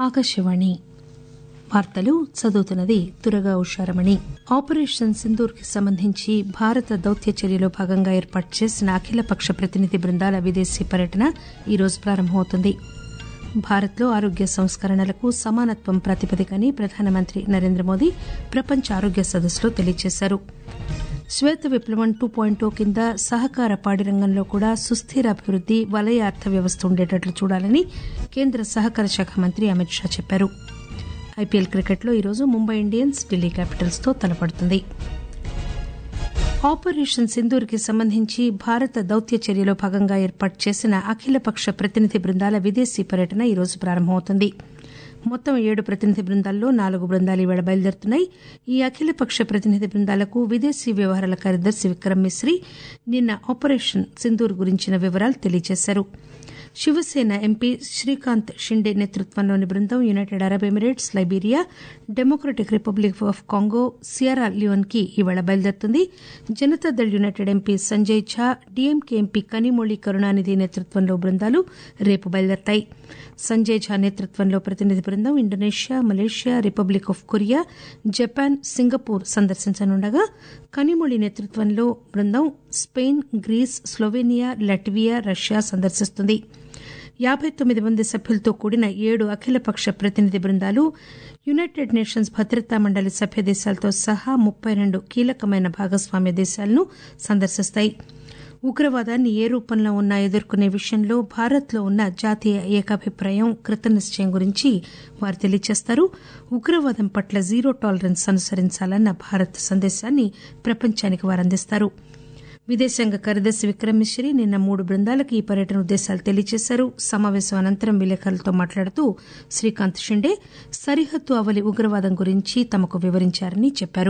ఆకాశవాణి వార్తలు చదువుతున్నది దురగా ఉషారమణి ఆపరేషన్ సింధూర్ కి సంబంధించి భారత దౌత్య చర్యలో భాగంగా ఏర్పాటు చేసిన అఖిలపక్ష ప్రతినిధి బృందాల విదేశీ పర్యటన ఈరోజు ప్రారంభమవుతుంది భారత్లో ఆరోగ్య సంస్కరణలకు సమానత్వం ప్రాతిపదికని ప్రధానమంత్రి నరేంద్ర మోదీ ప్రపంచ ఆరోగ్య సదస్సులో తెలియజేశారు శ్వేత విప్లవం టూ పాయింట్ కింద సహకార పాడి రంగంలో కూడా సుస్థిర అభివృద్ది వలయ అర్థ వ్యవస్థ ఉండేటట్లు చూడాలని కేంద్ర సహకార శాఖ మంత్రి అమిత్ షా చెప్పారు ఐపీఎల్ క్రికెట్లో ఈరోజు ముంబై ఇండియన్స్ ఢిల్లీ క్యాపిటల్స్ తో తలపడుతుంది ఆపరేషన్ సింధూర్ కి సంబంధించి భారత దౌత్య చర్యలో భాగంగా ఏర్పాటు చేసిన అఖిలపక్ష ప్రతినిధి బృందాల విదేశీ పర్యటన ఈరోజు ప్రారంభమవుతుంది మొత్తం ఏడు ప్రతినిధి బృందాల్లో నాలుగు బృందాలు ఈవేళ బయలుదేరుతున్నాయి ఈ అఖిలపక్ష ప్రతినిధి బృందాలకు విదేశీ వ్యవహారాల కార్యదర్శి విక్రమ్ మిశ్రీ నిన్న ఆపరేషన్ సింధూర్ గురించిన వివరాలు తెలియజేశారు శివసేన ఎంపీ శ్రీకాంత్ షిండే నేతృత్వంలోని బృందం United Arab Emirates Liberia Democratic Republic of Congo Sierra Leone కి ఈవేళ బయలుదేరుతుంది Janata Dal United MP Sanjay Jha DMK MP Kanimozhi Karunanidhi నేతృత్వంలో బృందాలు రేపు బయలుదేరతాయి సంజయ్ ఝా నేతృత్వంలో ప్రతినిధి బృందం Indonesia Malaysia Republic of Korea Japan Singapore సందర్శించనుండగా కనిమొళి నేతృత్వంలో బృందం Spain Greece Slovenia Latvia Russia సందర్శిస్తుంది యాబై తొమ్మిది మంది సభ్యులతో కూడిన ఏడు అఖిలపక్ష ప్రతినిధి బృందాలు యునైటెడ్ నేషన్స్ భద్రతా మండలి సభ్య దేశాలతో సహా ముప్పై రెండు కీలకమైన భాగస్వామ్య దేశాలను సందర్శిస్తాయి ఉగ్రవాదాన్ని ఏ రూపంలో ఉన్నా ఎదుర్కొనే విషయంలో భారత్లో ఉన్న జాతీయ ఏకాభిప్రాయం కృతనిశ్చయం గురించి వారు తెలియజేస్తారు ఉగ్రవాదం పట్ల జీరో టాలరెన్స్ అనుసరించాలన్న భారత్ సందేశాన్ని ప్రపంచానికి వారు అందిస్తారు విదేశాంగ కార్యదర్శి విక్రమ్ మిశ్రీ నిన్న మూడు బృందాలకు ఈ పర్యటన ఉద్దేశాలు తెలియజేశారు సమావేశం అనంతరం విలేకరులతో మాట్లాడుతూ శ్రీకాంత్ షిండే సరిహద్దు అవలి ఉగ్రవాదం గురించి తమకు వివరించారని చెప్పారు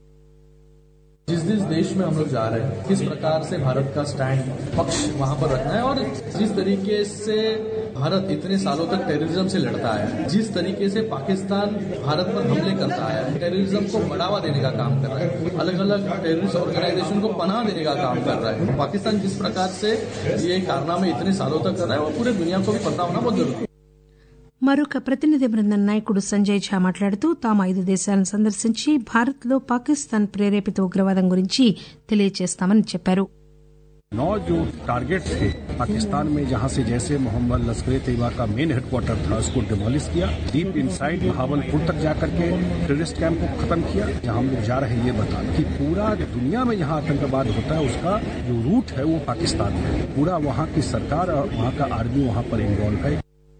जिस जिस देश में हम लोग जा रहे हैं किस प्रकार से भारत का स्टैंड पक्ष वहां पर रखना है और जिस तरीके से भारत इतने सालों तक टेररिज्म से लड़ता है जिस तरीके से पाकिस्तान भारत पर हमले करता है टेररिज्म को बढ़ावा देने का काम कर रहा है अलग अलग टेररिस्ट ऑर्गेनाइजेशन को पनाह देने का काम कर रहा है पाकिस्तान जिस प्रकार से ये कारनामे इतने सालों तक कर रहा है वो पूरे दुनिया को भी पता होना बहुत जरूरी है మరొక ప్రతినిధి బృందం నాయకుడు సంజయ్ ఝా మాట్లాడుతూ తాము ఐదు దేశాలను సందర్శించి భారత్లో పాకిస్తాన్ ప్రేరేపిత ఉగ్రవాదం గురించి తెలియజేస్తామని చెప్పారు नौ जो टारगेट्स थे पाकिस्तान में जहां से जैसे मोहम्मद लश्कर तैयबा का मेन हेडक्वार्टर था उसको डिमोलिश किया डीप इनसाइड भावलपुर तक जाकर के टेररिस्ट कैंप को खत्म किया जहां हम लोग जा रहे हैं ये बताना कि पूरा दुनिया में जहां आतंकवाद होता है उसका जो रूट है वो पाकिस्तान में है पूरा वहां की सरकार और वहां का आर्मी वहां पर इन्वॉल्व है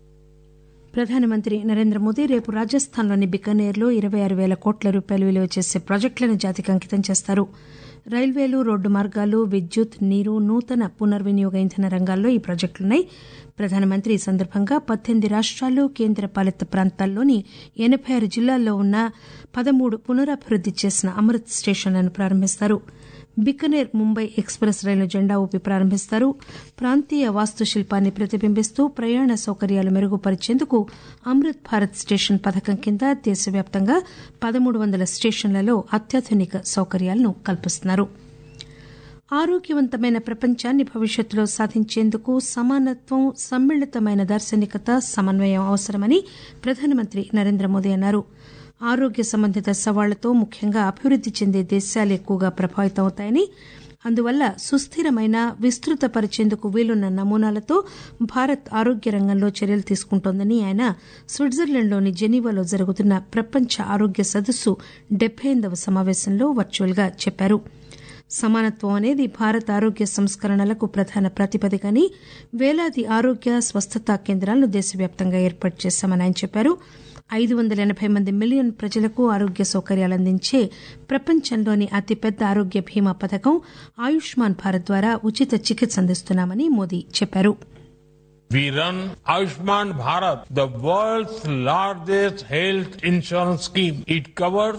ప్రధానమంత్రి నరేంద్ర మోదీ రేపు రాజస్థాన్లోని బికనేర్లో ఇరవై ఆరు వేల కోట్ల రూపాయలు విలువ చేసే ప్రాజెక్టులను జాతికి అంకితం చేస్తారు రైల్వేలు రోడ్డు మార్గాలు విద్యుత్ నీరు నూతన పునర్వినియోగ ఇంధన రంగాల్లో ఈ ప్రాజెక్టులున్నాయి ప్రధానమంత్రి ఈ సందర్భంగా పద్దెనిమిది రాష్టాలు కేంద్ర పాలిత ప్రాంతాల్లోని ఎనబై ఆరు జిల్లాల్లో ఉన్న పదమూడు పునరభివృద్ది చేసిన అమృత్ స్టేషన్లను ప్రారంభిస్తారు బికనేర్ ముంబై ఎక్స్ప్రెస్ రైలు జెండా ఊపి ప్రారంభిస్తారు ప్రాంతీయ వాస్తుశిల్పాన్ని ప్రతిబింబిస్తూ ప్రయాణ సౌకర్యాలు మెరుగుపరిచేందుకు అమృత్ భారత్ స్టేషన్ పథకం కింద దేశవ్యాప్తంగా పదమూడు వందల స్టేషన్లలో అత్యాధునిక సౌకర్యాలను కల్పిస్తున్నారు ఆరోగ్యవంతమైన ప్రపంచాన్ని భవిష్యత్తులో సాధించేందుకు సమానత్వం సమ్మిళితమైన దార్శనికత సమన్వయం అవసరమని ప్రధానమంత్రి నరేంద్ర మోదీ అన్నారు ఆరోగ్య సంబంధిత సవాళ్లతో ముఖ్యంగా అభివృద్ది చెందే దేశాలు ఎక్కువగా ప్రభావితం అవుతాయని అందువల్ల సుస్థిరమైన విస్తృతపరిచేందుకు వీలున్న నమూనాలతో భారత్ ఆరోగ్య రంగంలో చర్యలు తీసుకుంటోందని ఆయన స్విట్జర్లాండ్లోని జెనీవాలో జరుగుతున్న ప్రపంచ ఆరోగ్య సదస్సు డెబ్బై ఎనిమిదవ సమావేశంలో వర్చువల్ గా చెప్పారు సమానత్వం అనేది భారత ఆరోగ్య సంస్కరణలకు ప్రధాన ప్రాతిపదికని వేలాది ఆరోగ్య స్వస్థతా కేంద్రాలను దేశవ్యాప్తంగా ఏర్పాటు చేశామని ఆయన చెప్పారు ఐదు వందల ఎనబై మంది మిలియన్ ప్రజలకు ఆరోగ్య సౌకర్యాలు అందించే ప్రపంచంలోని అతిపెద్ద ఆరోగ్య బీమా పథకం ఆయుష్మాన్ భారత్ ద్వారా ఉచిత చికిత్స అందిస్తున్నామని మోదీ చెప్పారు We run Ayushman Bharat, the world's largest health insurance scheme. It covers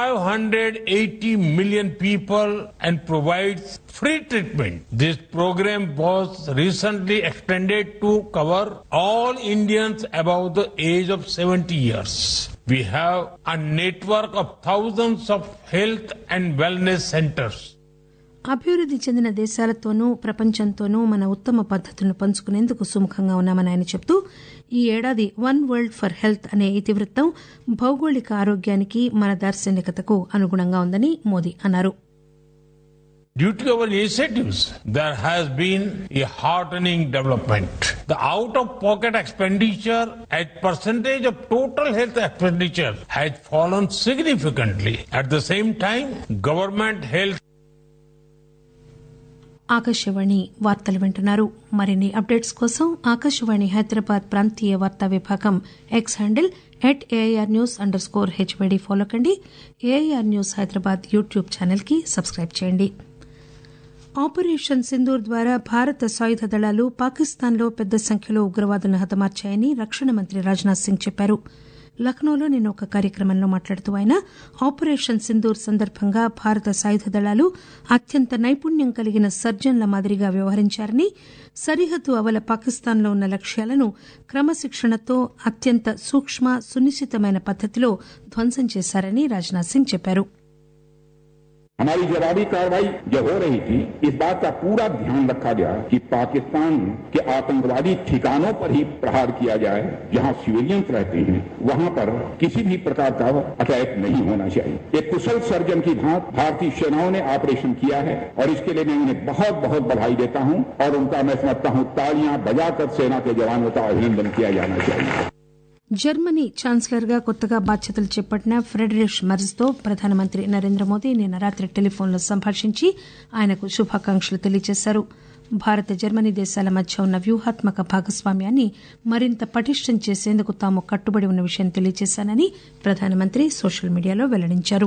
580 million people and provides free treatment. This program was recently extended to cover all Indians above the age of 70 years. We have a network of thousands of health and wellness centers. అభివృద్ది చెందిన దేశాలతోనూ ప్రపంచంతోనూ మన ఉత్తమ పద్దతులను పంచుకునేందుకు సుముఖంగా ఉన్నామని ఆయన చెబుతూ ఈ ఏడాది వన్ వరల్డ్ ఫర్ హెల్త్ అనే ఇతివృత్తం భౌగోళిక ఆరోగ్యానికి మన దార్శనికతకు అనుగుణంగా ఉందని మోదీ అన్నారు Due to our initiatives, there has been a heartening development. The out-of-pocket expenditure as percentage of total health expenditure has fallen significantly. At the same time, government health Akashvani వార్తలు వింటున్నారు మరిన్ని అప్డేట్స్ కోసం ఆకాశవాణి హైదరాబాద్ ప్రాంతీయ వార్తా విభాగం X handle at AIR news under score HYD follow కండి AIR news Hyderabad YouTube channel కి subscribe చేయండి ఆపరేషన్ సింధూర్ ద్వారా భారత సాయుధ దళాలు పాకిస్తాన్లో పెద్ద సంఖ్యలో ఉగ్రవాదులను హతమార్చాయని రక్షణ మంత్రి రాజ్నాథ్ సింగ్ చెప్పారు లక్నోలో నిన్న ఒక కార్యక్రమంలో మాట్లాడుతూ ఆయన ఆపరేషన్ సింధూర్ సందర్భంగా భారత సాయుధ దళాలు అత్యంత నైపుణ్యం కలిగిన సర్జన్ల మాదిరిగా వ్యవహరించారని సరిహద్దు అవల పాకిస్తాన్లో ఉన్న లక్ష్యాలను క్రమశిక్షణతో అత్యంత సూక్ష్మ సునిశ్చితమైన పద్దతిలో ధ్వంసం చేశారని రాజ్నాథ్ సింగ్ చెప్పారు हमारी जवाबी कार्रवाई जो हो रही थी इस बात का पूरा ध्यान रखा गया कि पाकिस्तान के आतंकवादी ठिकानों पर ही प्रहार किया जाए जहां सिविलियंस रहते हैं वहां पर किसी भी प्रकार का अटैक नहीं होना चाहिए एक कुशल सर्जन की भांत भारतीय सेनाओं ने ऑपरेशन किया है और इसके लिए मैं उन्हें बहुत बहुत बधाई देता हूं और उनका मैं समझता हूं तालियां बजाकर सेना के जवानों का अभिनंदन किया जाना चाहिए జర్మనీ ఛాన్సలర్ గా కొత్తగా బాధ్యతలు చేపట్టిన ఫ్రెడరిష్ మర్జ్ తో ప్రధానమంత్రి నరేంద్ర మోదీ నిన్న రాత్రి టెలిఫోన్లో సంభాషించి ఆయనకు శుభాకాంక్షలు తెలియజేశారు భారత జర్మనీ దేశాల మధ్య ఉన్న వ్యూహాత్మక భాగస్వామ్యాన్ని మరింత పటిష్టం చేసేందుకు తాము కట్టుబడి ఉన్న విషయం తెలియజేశానని ప్రధానమంత్రి సోషల్ మీడియాలో వెల్లడించారు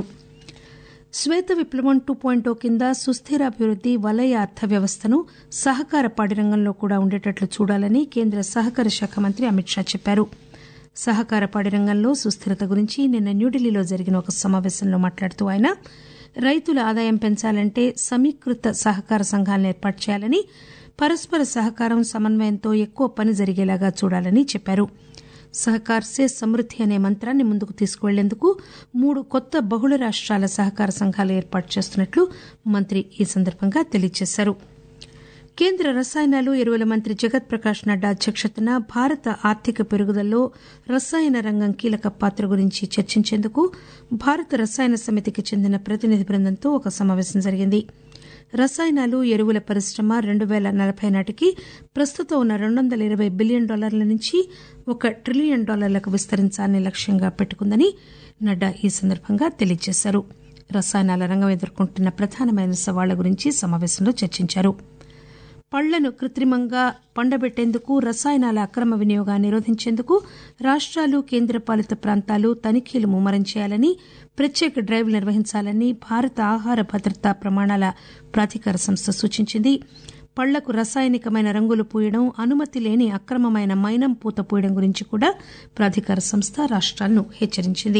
శ్వేత విప్లవం టూ పాయింట్ కింద సుస్థిరాభివృద్ది వలయ అర్థవ్యవస్థను సహకార పాడి రంగంలో కూడా ఉండేటట్లు చూడాలని కేంద్ర సహకార శాఖ మంత్రి అమిత్ షా చెప్పారు సహకార పాడి రంగంలో సుస్థిరత గురించి నిన్న న్యూఢిల్లీలో జరిగిన ఒక సమావేశంలో మాట్లాడుతూ ఆయన రైతుల ఆదాయం పెంచాలంటే సమీకృత సహకార సంఘాలను ఏర్పాటు చేయాలని పరస్పర సహకారం సమన్వయంతో ఎక్కువ పని జరిగేలాగా చూడాలని చెప్పారు సహకార్ సే సమృద్ది అనే మంత్రాన్ని ముందుకు తీసుకువెళ్లేందుకు మూడు కొత్త బహుళ రాష్ట్రాల సహకార సంఘాలు ఏర్పాటు చేస్తున్నట్లు మంత్రి ఈ సందర్భంగా తెలియజేశారు కేంద్ర రసాయనాలు ఎరువుల మంత్రి జగత్ ప్రకాష్ నడ్డా అధ్యక్షతన భారత ఆర్థిక పెరుగుదలలో రసాయన రంగం కీలక పాత్ర గురించి చర్చించేందుకు భారత రసాయన సమితికి చెందిన ప్రతినిధి బృందంతో ఒక సమావేశం జరిగింది రసాయనాలు ఎరువుల పరిశ్రమ రెండు పేల నలభై నాటికి ప్రస్తుతం ఉన్న రెండు వందల ఇరవై బిలియన్ డాలర్ల నుంచి ఒక ట్రిలియన్ డాలర్లకు విస్తరించాలని లక్ష్యంగా పెట్టుకుందని నడ్డా ఈ సందర్భంగా తెలియజేశారు రసాయనాల రంగం ఎదుర్కొంటున్న ప్రధానమైన సవాళ్ల గురించి సమావేశంలో చర్చించారు పళ్లను కృత్రిమంగా పండబెట్టేందుకు రసాయనాల అక్రమ వినియోగాన్ని నిరోధించేందుకు రాష్ట్రాలు కేంద్రపాలిత ప్రాంతాలు తనిఖీలు ముమ్మరం చేయాలని ప్రత్యేక డ్రైవ్లు నిర్వహించాలని భారత ఆహార భద్రతా ప్రమాణాల ప్రాధికార సంస్థ సూచించింది పళ్లకు రసాయనికమైన రంగులు పూయడం అనుమతి లేని అక్రమమైన మైనం పూత పూయడం గురించి కూడా ప్రాధికార సంస్థ రాష్ట్రాలను హెచ్చరించింది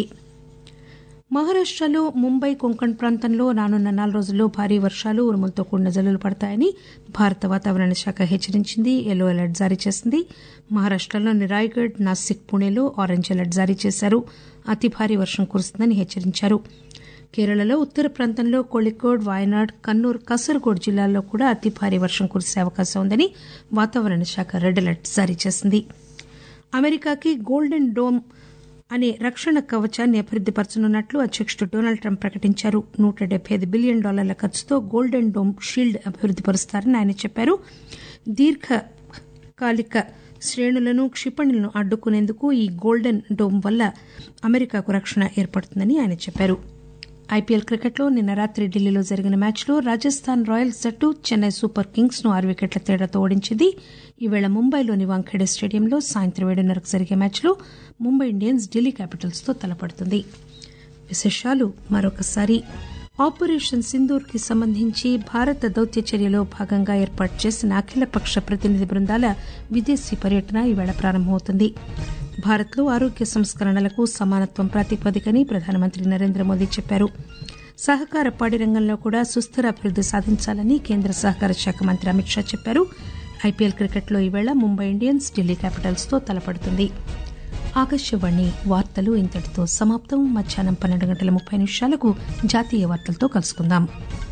మహారాష్టలో ముంబై కొంకణ్ ప్రాంతంలో రానున్న నాలుగు రోజుల్లో భారీ వర్షాలు ఉరుములతో కూడిన జల్లులు పడతాయని భారత వాతావరణ శాఖ హెచ్చరించింది ఎల్లో అలర్ట్ జారీ చేసింది మహారాష్టలోని రాయ్గఢ్ నాసిక్ పుణేలో ఆరెంజ్ అలర్ట్ జారీ చేశారు అతి భారీ వర్షం కురుస్తుందని హెచ్చరించారు కేరళలో ఉత్తర ప్రాంతంలో కోళికోడ్ వాయనాడ్ కన్నూర్ కసర్గోడ్ జిల్లాల్లో కూడా అతి భారీ వర్షం కురిసే అవకాశం ఉందని వాతావరణ శాఖ రెడ్ అలర్ట్ జారీ చేసింది అమెరికాకి గోల్డెన్ డోమ్ అనే రక్షణ కవచాన్ని అభివృద్దిపరచనున్నట్లు అధ్యకుడు డొనాల్డ్ ట్రంప్ ప్రకటించారు నూట డెబ్బై ఐదు బిలియన్ డాలర్ల ఖర్చుతో గోల్డెన్ డోమ్ షీల్డ్ అభివృద్దిపరుస్తారని ఆయన చెప్పారు దీర్ఘకాలిక శ్రేణులను క్షిపణులను అడ్డుకునేందుకు ఈ గోల్డెన్ డోమ్ వల్ల అమెరికాకు రక్షణ ఏర్పడుతుందని ఆయన చెప్పారు ఐపీఎల్ క్రికెట్లో నిన్న రాత్రి ఢిల్లీలో జరిగిన మ్యాచ్లో రాజస్థాన్ రాయల్స్ జట్టు చెన్నై సూపర్ కింగ్స్ ను ఆరు వికెట్ల తేడాతో ఓడించింది ఈవేళ ముంబైలోని వాంఖేడే స్టేడియంలో సాయంత్రం ఏడున్నరకు జరిగే మ్యాచ్లో ముంబై ఇండియన్స్ ఢిల్లీ క్యాపిటల్స్ తో తలపడుతుంది విశేషాలు మరొకసారి ఆపరేషన్ సింధూర్ కి సంబంధించి భారత దౌత్య చర్యలో భాగంగా ఏర్పాటు చేసిన అఖిలపక్ష ప్రతినిధి బృందాల విదేశీ పర్యటన ఈవేళ ప్రారంభమవుతుంది భారత్లో ఆరోగ్య సంస్కరణలకు సమానత్వం ప్రాతిపదికని ప్రధానమంత్రి నరేంద్ర మోదీ చెప్పారు సహకార పాడి రంగంలో కూడా సుస్థిర అభివృద్ది సాధించాలని కేంద్ర సహకార శాఖ మంత్రి అమిత్ షా చెప్పారు ఐపీఎల్ క్రికెట్లో ఈవేళ ముంబై ఇండియన్స్ ఢిల్లీ క్యాపిటల్స్ తో తలపడుతుంది ఆకాశవాణి వార్తలు ఇంతటితో సమాప్తం మధ్యాహ్నం పన్నెండు గంటల ముప్పై నిమిషాలకు జాతీయ వార్తలతో కలుసుకుందాం